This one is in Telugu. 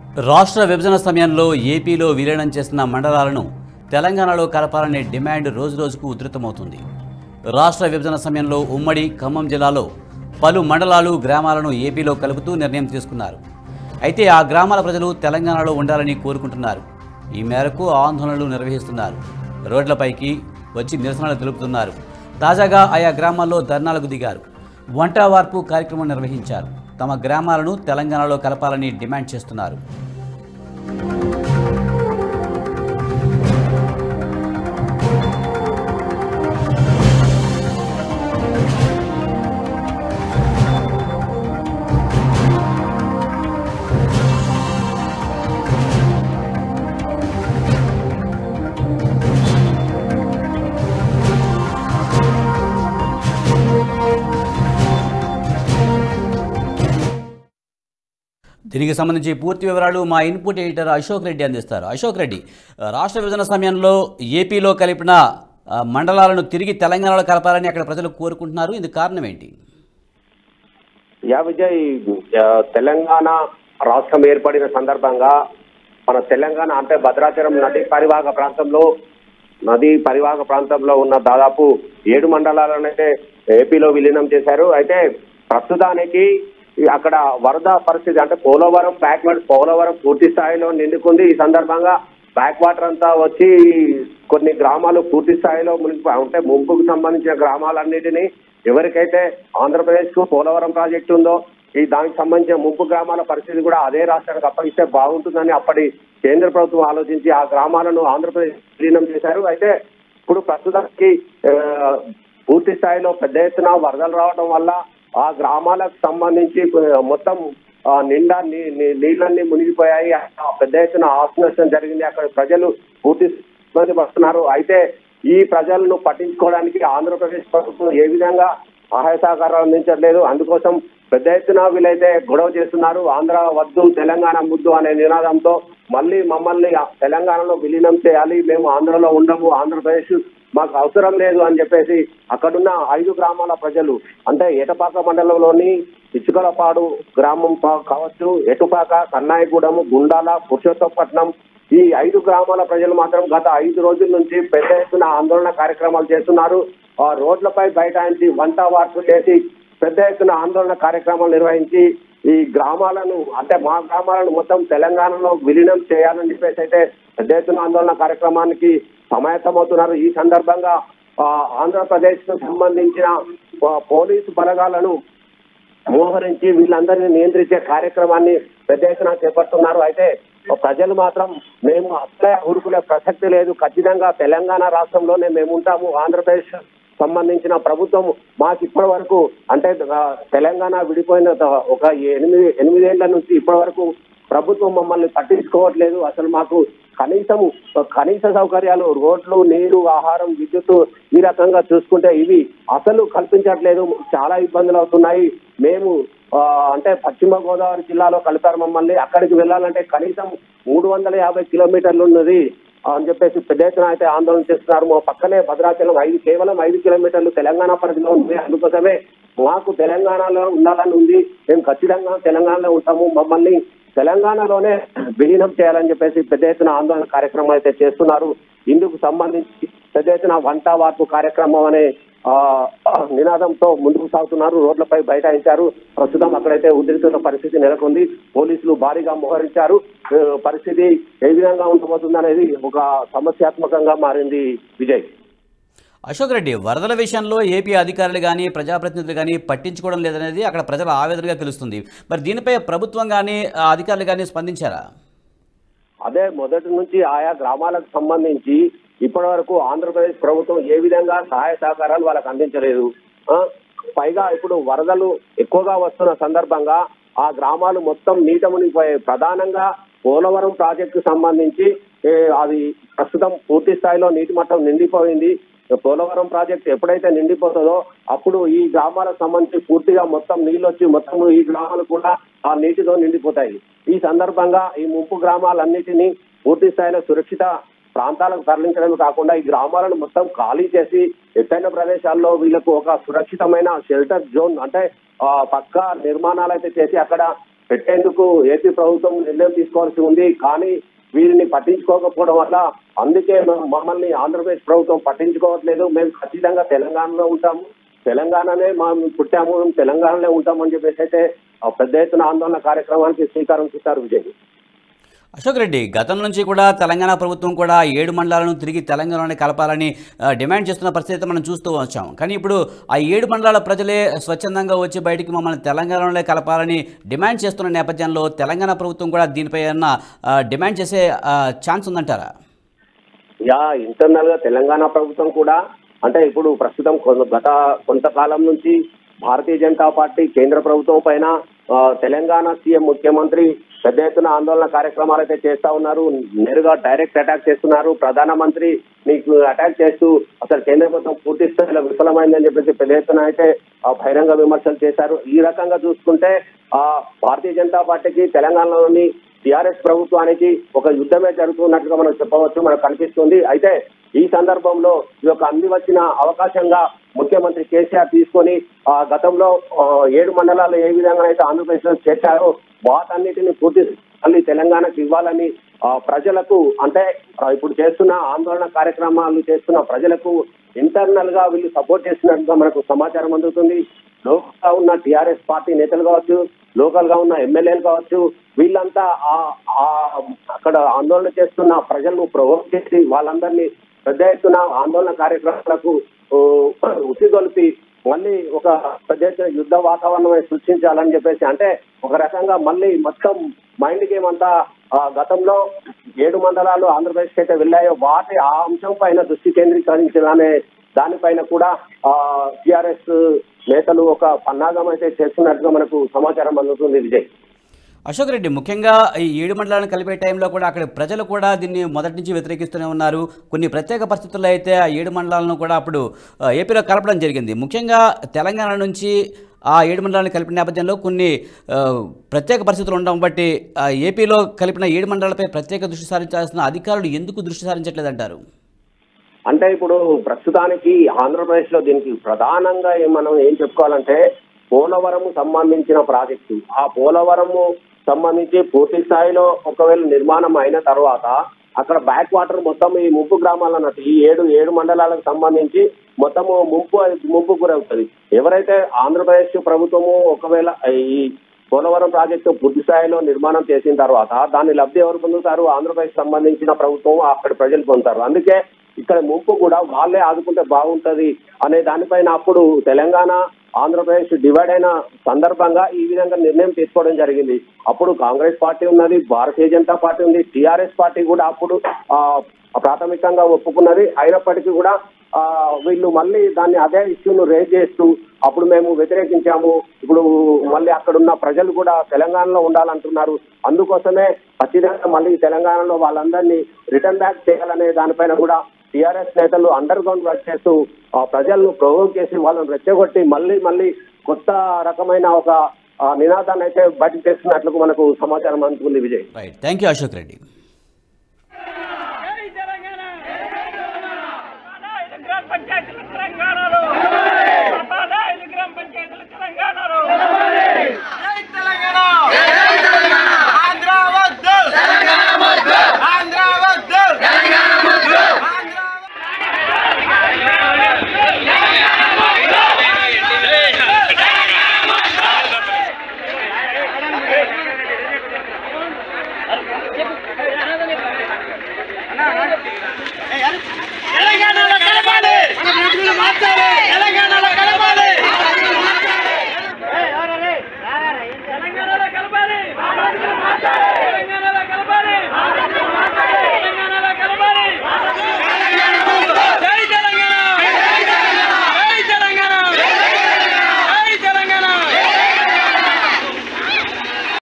రాష్ట్ర విభజన సమయంలో ఏపీలో విలీనం చేసిన మండలాలను తెలంగాణలో కలపాలనే డిమాండ్ రోజురోజుకు ఉధృతమవుతుంది రాష్ట్ర విభజన సమయంలో ఉమ్మడి ఖమ్మం జిల్లాలో పలు మండలాలు గ్రామాలను ఏపీలో కలుపుతూ నిర్ణయం తీసుకున్నారు అయితే ఆ గ్రామాల ప్రజలు తెలంగాణలో ఉండాలని కోరుకుంటున్నారు ఈ మేరకు ఆందోళనలు నిర్వహిస్తున్నారు రోడ్లపైకి వచ్చి నిరసనలు తెలుపుతున్నారు తాజాగా ఆయా గ్రామాల్లో ధర్నాలకు దిగారు వంట వార్పు కార్యక్రమం నిర్వహించారు తమ గ్రామాలను తెలంగాణలో కలపాలని డిమాండ్ చేస్తున్నారు దీనికి సంబంధించి పూర్తి వివరాలు మా ఇన్పుట్ ఎడిటర్ అశోక్ రెడ్డి అందిస్తారు అశోక్ రెడ్డి రాష్ట్ర విభజన సమయంలో ఏపీలో కలిపిన ఆ, మండలాలను తిరిగి తెలంగాణలో కలపాలని అక్కడ ప్రజలు కోరుకుంటున్నారు ఇందుకు కారణం ఏంటి యా విజయ్ ఆ, తెలంగాణ రాష్ట్రం ఏర్పడిన సందర్భంగా మన తెలంగాణ అంటే భద్రాచలం నది పరివాహక ప్రాంతంలో నది పరివాహక ప్రాంతంలో ఉన్న దాదాపు ఏడు మండలాలను అయితే ఏపీలో విలీనం చేశారు అయితే ప్రస్తుతానికి ఈ అక్కడ వరద పరిస్థితి అంటే పోలవరం బ్యాక్ వాటర్ పోలవరం పూర్తి స్థాయిలో నిండుకుంది ఈ సందర్భంగా బ్యాక్ వాటర్ అంతా వచ్చి కొన్ని గ్రామాలు పూర్తి స్థాయిలో మునిగి అంటే ముంపుకు సంబంధించిన గ్రామాలన్నిటినీ ఎవరికైతే ఆంధ్రప్రదేశ్ కు పోలవరం ప్రాజెక్టు ఉందో ఈ దానికి సంబంధించిన ముంపు గ్రామాల పరిస్థితి కూడా అదే రాష్ట్రానికి అప్పగిస్తే బాగుంటుందని అప్పటి కేంద్ర ప్రభుత్వం ఆలోచించి ఆ గ్రామాలను ఆంధ్రప్రదేశ్ విలీనం చేశారు అయితే ఇప్పుడు ప్రస్తుతానికి ఆ, పూర్తి స్థాయిలో పెద్ద ఎత్తున వరదలు రావడం వల్ల ఆ గ్రామాలకు సంబంధించి ఆ, మొత్తం ఆ, నిండా నీ- నీ- నీళ్ళన్నీ మునిగిపోయాయి ఆ పెద్ద ఎత్తున ఆస్తి నష్టం జరిగింది అక్కడ ప్రజలు పూర్తి ఇబ్బంది పడుతున్నారు అయితే ఈ ప్రజలను పట్టించుకోవడానికి ఆంధ్రప్రదేశ్ ప్రభుత్వం ఏ విధంగా సహాయ సహకారాలు అందించట్లేదు అందుకోసం పెద్ద ఎత్తున వీళ్ళైతే గొడవ చేస్తున్నారు ఆంధ్ర వద్దు తెలంగాణ ముద్దు అనే నినాదంతో మళ్ళీ మమ్మల్ని ఆ తెలంగాణలో విలీనం చేయాలి మేము ఆంధ్రలో ఉండము ఆంధ్రప్రదేశ్ మాకు అవసరం లేదు అని చెప్పేసి అక్కడున్న ఐదు గ్రామాల ప్రజలు అంటే ఏటపాక మండలంలోని ఇచ్చుకలపాడు గ్రామం పా- కావచ్చు ఎటుపాక కన్నాయిగూడెం గుండాల పురుషోత్తపట్నం ఈ ఐదు గ్రామాల ప్రజలు మాత్రం గత ఐదు రోజుల నుంచి పెద్ద ఎత్తున ఆందోళన కార్యక్రమాలు చేస్తున్నారు ఆ రోడ్లపై బైఠాయించి వంట వార్పు చేసి పెద్ద ఎత్తున ఆందోళన కార్యక్రమాలు నిర్వహించి ఈ గ్రామాలను అంటే మా గ్రామాలను మొత్తం తెలంగాణలో విలీనం చేయాలని చెప్పేసి అయితే పెద్ద ఎత్తున ఆందోళన కార్యక్రమానికి సమాయత్తమవుతున్నారు ఈ సందర్భంగా ఆ, ఆంధ్రప్రదేశ్ కు సంబంధించిన ఆ, పోలీసు బలగాలను మోహరించి వీళ్ళందరినీ నియంత్రించే కార్యక్రమాన్ని పెద్ద ఎత్తున చేపడుతున్నారు అయితే ప్రజలు మాత్రం మేము అసలే ఊరుకునే ప్రసక్తి లేదు ఖచ్చితంగా తెలంగాణ రాష్ట్రంలోనే మేము ఉంటాము ఆంధ్రప్రదేశ్ సంబంధించిన ప్రభుత్వం మాకు ఇప్పటి వరకు అంటే ఆ, తెలంగాణ విడిపోయిన త- ఒక ఎనిమిది ఎనిమిదేళ్ల నుంచి ఇప్పటి వరకు ప్రభుత్వం మమ్మల్ని పట్టించుకోవట్లేదు అసలు మాకు కనీసం కనీస సౌకర్యాలు రోడ్లు నీరు ఆహారం విద్యుత్ ఈ రకంగా చూసుకుంటే ఇవి అసలు కల్పించట్లేదు చాలా ఇబ్బందులు అవుతున్నాయి మేము ఆ, అంటే పశ్చిమ గోదావరి జిల్లాలో కలిపారు మమ్మల్ని అక్కడికి వెళ్ళాలంటే కనీసం మూడు వందల యాభై కిలోమీటర్లు ఉన్నది అని చెప్పేసి పెద్ద ఎత్తున అయితే ఆందోళన చేస్తున్నారు మా పక్కనే భద్రాచలం ఐదు కేవలం ఐదు కిలోమీటర్లు తెలంగాణ పరిధిలో ఉంది అందుకోసమే మాకు తెలంగాణలో ఉండాలని ఉంది మేము ఖచ్చితంగా తెలంగాణలో ఉంటాము మమ్మల్ని తెలంగాణలోనే విలీనం చేయాలని చెప్పేసి పెద్ద ఎత్తున ఆందోళన కార్యక్రమం అయితే చేస్తున్నారు ఇందుకు సంబంధించి పెద్ద ఎత్తున వంట వార్పు కార్యక్రమం అనే ఆ, నినాదంతో ముందుకు సాగుతున్నారు రోడ్లపై బైఠాయించారు ప్రస్తుతం అక్కడైతే ఉద్రిక్తత పరిస్థితి నెలకొంది పోలీసులు భారీగా మోహరించారు ఆ, పరిస్థితి ఏ విధంగా ఉండబోతుంది అనేది ఒక సమస్యాత్మకంగా మారింది విజయ్ అశోక్ రెడ్డి వరదల విషయంలో ఏపీ అధికారులు కానీ ప్రజాప్రతినిధులు కానీ పట్టించుకోవడం లేదనేది అక్కడ ప్రజల ఆవేదనగా తెలుస్తుంది మరి దీనిపై ప్రభుత్వం కానీ ఆ అధికారులు కానీ స్పందించారా అదే మొదటి నుంచి ఆయా గ్రామాలకు సంబంధించి ఇప్పటి వరకు ఆంధ్రప్రదేశ్ ప్రభుత్వం ఏ విధంగా సహాయ సహకారాలు వాళ్ళకి అందించలేదు ఆ, పైగా ఇప్పుడు వరదలు ఎక్కువగా వస్తున్న సందర్భంగా ఆ గ్రామాలు మొత్తం నీట మునిగిపోయాయి ప్రధానంగా పోలవరం ప్రాజెక్టు సంబంధించి ఏ, అది ప్రస్తుతం పూర్తి స్థాయిలో నీటి మట్టం నిండిపోయింది పోలవరం ప్రాజెక్ట్ ఎప్పుడైతే నిండిపోతుందో అప్పుడు ఈ గ్రామాలకు సంబంధించి పూర్తిగా మొత్తం నీళ్ళు వచ్చి మొత్తం ఈ గ్రామాలు కూడా ఆ నీటితో నిండిపోతాయి ఈ సందర్భంగా ఈ ముంపు గ్రామాలన్నిటినీ పూర్తి స్థాయిలో సురక్షిత ప్రాంతాలకు తరలించడమే కాకుండా ఈ గ్రామాలను మొత్తం ఖాళీ చేసి ఎత్తైన ప్రదేశాల్లో వీళ్ళకు ఒక సురక్షితమైన షెల్టర్ జోన్ అంటే ఆ, పక్కా నిర్మాణాలు అయితే చేసి అక్కడ పెట్టేందుకు ఏపీ ప్రభుత్వం నిర్ణయం తీసుకోవాల్సి ఉంది కానీ వీరిని పట్టించుకోకపోవడం వల్ల అందుకే మ- మమ్మల్ని ఆంధ్రప్రదేశ్ ప్రభుత్వం పట్టించుకోవట్లేదు మేము ఖచ్చితంగా తెలంగాణలో ఉంటాము తెలంగాణనే మా పుట్టాము మేము తెలంగాణలో ఉంటామని చెప్పేసి అయితే ఆ పెద్ద ఎత్తున ఆందోళన కార్యక్రమానికి శ్రీకారం చుట్టారు విజయ్ అశోక్ రెడ్డి గతం నుంచి కూడా తెలంగాణ ప్రభుత్వం కూడా ఏడు మండలాలను తిరిగి తెలంగాణలోనే కలపాలని ఆ, డిమాండ్ చేస్తున్న పరిస్థితి మనం చూస్తూ వచ్చాం కానీ ఇప్పుడు ఆ ఏడు మండలాల ప్రజలే స్వచ్ఛందంగా వచ్చి బయటికి మమ్మల్ని తెలంగాణలోనే కలపాలని డిమాండ్ చేస్తున్న నేపథ్యంలో తెలంగాణ ప్రభుత్వం కూడా దీనిపై ఏమన్నా ఆ, డిమాండ్ చేసే ఆ, ఛాన్స్ ఉందంటారా యా ఇంటర్నల్ గా తెలంగాణ ప్రభుత్వం కూడా అంటే ఇప్పుడు ప్రస్తుతం కొ- గత కొంతకాలం నుంచి భారతీయ జనతా పార్టీ కేంద్ర ప్రభుత్వం పైన ఆ, తెలంగాణ సీఎం ముఖ్యమంత్రి పెద్ద ఎత్తున ఆందోళన కార్యక్రమాలు అయితే చేస్తా ఉన్నారు నేరుగా డైరెక్ట్ అటాక్ చేస్తున్నారు ప్రధానమంత్రి మీకు అటాక్ చేస్తూ అసలు కేంద్ర ప్రభుత్వం పూర్తి స్థాయిలో విఫలమైందని చెప్పేసి పెద్ద ఎత్తున అయితే ఆ, బహిరంగ విమర్శలు చేశారు ఈ రకంగా చూసుకుంటే ఆ భారతీయ జనతా పార్టీకి తెలంగాణలోని టిఆర్ఎస్ ప్రభుత్వానికి ఒక యుద్ధమే జరుగుతున్నట్టుగా మనం చెప్పవచ్చు మనకు కనిపిస్తుంది అయితే ఈ సందర్భంలో ఈ యొక్క అంది వచ్చిన అవకాశంగా ముఖ్యమంత్రి కేసీఆర్ తీసుకొని ఆ గతంలో ఆ, ఏడు మండలాలు ఏ విధంగా అయితే ఆంధ్రప్రదేశ్ లో చేశారో వాటన్నిటిని పూర్తి మళ్ళీ తెలంగాణకు ఇవ్వాలని ఆ, ప్రజలకు అంటే ఆ, ఇప్పుడు చేస్తున్న ఆందోళన కార్యక్రమాలు చేస్తున్న ప్రజలకు ఇంటర్నల్ గా వీళ్ళు సపోర్ట్ చేస్తున్నట్టుగా మనకు సమాచారం అందుతుంది లోకల్ గా ఉన్న టిఆర్ఎస్ పార్టీ నేతలు కావచ్చు లోకల్ గా ఉన్న ఎమ్మెల్యేలు కావచ్చు వీళ్ళంతా ఆ ఆ అక్కడ ఆందోళన చేస్తున్న ప్రజలను ప్రొవోక్ చేసి వాళ్ళందరినీ పెద్ద ఎత్తున ఆందోళన కార్యక్రమాలకు ఓ, ఉసిగొల్పి మళ్ళీ ఒక పెద్ద ఎత్తున యుద్ధ వాతావరణం సృష్టించాలని చెప్పేసి అంటే ఒక రకంగా మళ్ళీ మొత్తం మైండ్ గేమ్ అంతా ఆ, గతంలో ఏడు మండలాలు ఆంధ్రప్రదేశ్ అయితే వెళ్ళాయో వాటి ఆ అంశం పైన దృష్టి కేంద్రీకరించాలనే దానిపైన కూడా టిఆర్ఎస్ నేతలు ఒక పన్నాగం అయితే చేస్తున్నట్టుగా మనకు సమాచారం అందుతుంది విజయ్ అశోక్ రెడ్డి ముఖ్యంగా ఈ ఏడు మండలాలను కలిపే టైంలో కూడా అక్కడ ప్రజలు కూడా దీన్ని మొదటి నుంచి వ్యతిరేకిస్తూనే ఉన్నారు కొన్ని ప్రత్యేక పరిస్థితుల్లో అయితే ఆ ఏడు మండలాలను కూడా అప్పుడు ఆ, ఏపీలో కలపడం జరిగింది ముఖ్యంగా తెలంగాణ నుంచి ఆ ఏడు మండలాలను కలిపిన నేపథ్యంలో కొన్ని ఆ, ప్రత్యేక పరిస్థితులు ఉండడం బట్టి ఆ, ఏపీలో కలిపిన ఏడు మండలాలపై ప్రత్యేక దృష్టి సారించాల్సిన అధికారులు ఎందుకు దృష్టి సారించట్లేదంటారు అంటే ఇప్పుడు ప్రస్తుతానికి ఆంధ్రప్రదేశ్ లో దీనికి ప్రధానంగా ఏం మనం ఏం చెప్పుకోవాలంటే పోలవరం సంబంధించిన ప్రాజెక్టు ఆ పోలవరము సంబంధించి పూర్తి స్థాయిలో ఒకవేళ నిర్మాణం అయిన తర్వాత అక్కడ బ్యాక్ వాటర్ మొత్తం ఈ ముంపు గ్రామాలు అన్నట్టు ఈ ఏడు ఏడు మండలాలకు సంబంధించి మొత్తము ముంపు ముంపు గురవుతుంది ఎవరైతే ఆంధ్రప్రదేశ్ ప్రభుత్వము ఒకవేళ ఈ పోలవరం ప్రాజెక్టు పూర్తి స్థాయిలో నిర్మాణం చేసిన తర్వాత దాని లబ్ధి ఎవరు పొందుతారు ఆంధ్రప్రదేశ్ సంబంధించిన ప్రభుత్వం అక్కడి ప్రజలు పొందుతారు అందుకే ఇక్కడ ముంపు కూడా వాళ్ళే ఆదుకుంటే బాగుంటది అనే దానిపైన అప్పుడు తెలంగాణ ఆంధ్రప్రదేశ్ డివైడ్ అయిన సందర్భంగా ఈ విధంగా నిర్ణయం తీసుకోవడం జరిగింది అప్పుడు కాంగ్రెస్ పార్టీ ఉన్నది భారతీయ జనతా పార్టీ ఉంది టిఆర్ఎస్ పార్టీ కూడా అప్పుడు ఆ, ప్రాథమికంగా ఒప్పుకున్నది అయినప్పటికీ కూడా ఆ, వీళ్ళు మళ్ళీ దాన్ని అదే ఇష్యూను రేజ్ చేస్తూ అప్పుడు మేము వ్యతిరేకించాము ఇప్పుడు మళ్ళీ అక్కడ ఉన్న ప్రజలు కూడా తెలంగాణలో ఉండాలంటున్నారు అందుకోసమే ఖచ్చితంగా మళ్ళీ తెలంగాణలో వాళ్ళందరినీ రిటర్న్ బ్యాక్ చేయాలనే దానిపైన కూడా టిఆర్ఎస్ నేతలు అండర్ గ్రౌండ్ వర్క్ చేస్తూ ఆ ప్రజలను ప్రొవోక్ చేసి వాళ్ళని రెచ్చగొట్టి మళ్ళీ మళ్ళీ కొత్త రకమైన ఒక ఆ, నినాదాన్ని అయితే బయటకు తెస్తున్నట్లు మనకు సమాచారం అందుకుంది Vijay right thank you Ashok Reddy